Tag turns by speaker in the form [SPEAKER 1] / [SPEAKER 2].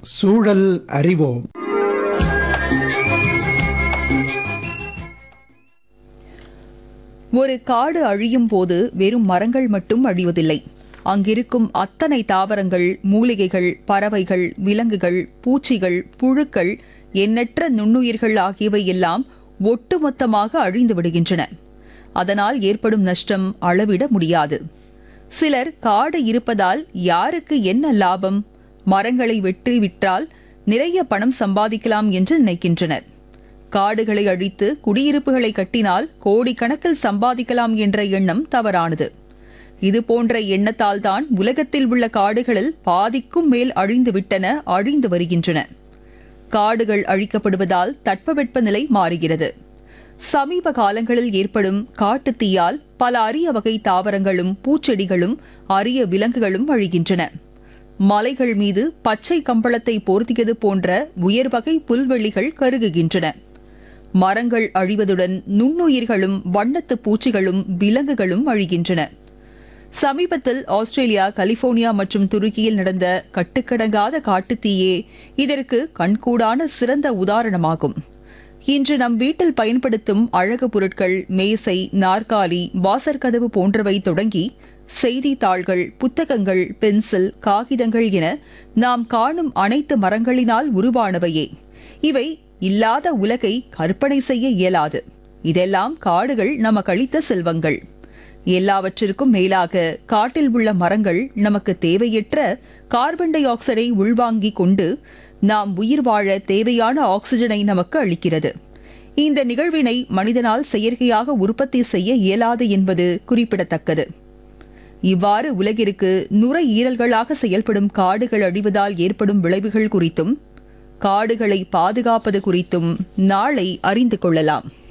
[SPEAKER 1] சூழல் அறிவோம்
[SPEAKER 2] ஒரு காடு அழியும் போது வெறும் மரங்கள் மட்டும் அழிவதில்லை அங்கிருக்கும் அத்தனை தாவரங்கள் மூலிகைகள் பறவைகள் விலங்குகள் பூச்சிகள் புழுக்கள் எண்ணற்ற நுண்ணுயிர்கள் ஆகியவை எல்லாம் ஒட்டுமொத்தமாக அழிந்து விடுகின்றன அதனால் ஏற்படும் நஷ்டம் அளவிட முடியாது சிலர் காடு இருப்பதால் யாருக்கு என்ன லாபம் மரங்களை வெற்றி விற்றால் நிறைய பணம் சம்பாதிக்கலாம் என்று நினைக்கின்றனர் காடுகளை அழித்து குடியிருப்புகளை கட்டினால் கோடிக்கணக்கில் சம்பாதிக்கலாம் என்ற எண்ணம் தவறானது இது போன்ற எண்ணத்தால் தான் உலகத்தில் உள்ள காடுகளில் பாதிக்கும் மேல் அழிந்து விட்டன அழிந்து வருகின்றன காடுகள் அழிக்கப்படுவதால் தட்பவெப்பநிலை மாறுகிறது சமீப காலங்களில் ஏற்படும் காட்டுத் தீயால் பல அரிய வகை தாவரங்களும் பூச்செடிகளும் அரிய விலங்குகளும் அழிகின்றன மலைகள் மீது பச்சை கம்பளத்தை போர்த்தியது போன்ற உயர்வகை புல்வெளிகள் கருகுகின்றன மரங்கள் அழிவதுடன் நுண்ணுயிர்களும் வண்ணத்து பூச்சிகளும் விலங்குகளும் அழிகின்றன சமீபத்தில் ஆஸ்திரேலியா கலிபோர்னியா மற்றும் துருக்கியில் நடந்த கட்டுக்கடங்காத காட்டுத்தீயே இதற்கு கண்கூடான சிறந்த உதாரணமாகும் இன்று நம் வீட்டில் பயன்படுத்தும் அழகு பொருட்கள் மேசை நாற்காலி வாசற்கதவு போன்றவை தொடங்கி செய்தித்தாள்கள் புத்தகங்கள் பென்சில் காகிதங்கள் என நாம் காணும் அனைத்து மரங்களினால் உருவானவையே இவை இல்லாத உலகை கற்பனை செய்ய இயலாது இதெல்லாம் காடுகள் நமக்கு அளித்த செல்வங்கள் எல்லாவற்றிற்கும் மேலாக காட்டில் உள்ள மரங்கள் நமக்கு தேவையற்ற கார்பன் டை ஆக்சைடை உள்வாங்கிக் கொண்டு நாம் உயிர் வாழ தேவையான ஆக்சிஜனை நமக்கு அளிக்கிறது இந்த நிகழ்வினை மனிதனால் செயற்கையாக உற்பத்தி செய்ய இயலாது என்பது குறிப்பிடத்தக்கது இவ்வாறு உலகிற்கு நுரையீரல்களாக செயல்படும் காடுகள் அழிவதால் ஏற்படும் விளைவுகள் குறித்தும் காடுகளை பாதுகாப்பது குறித்தும் நாளை அறிந்து கொள்ளலாம்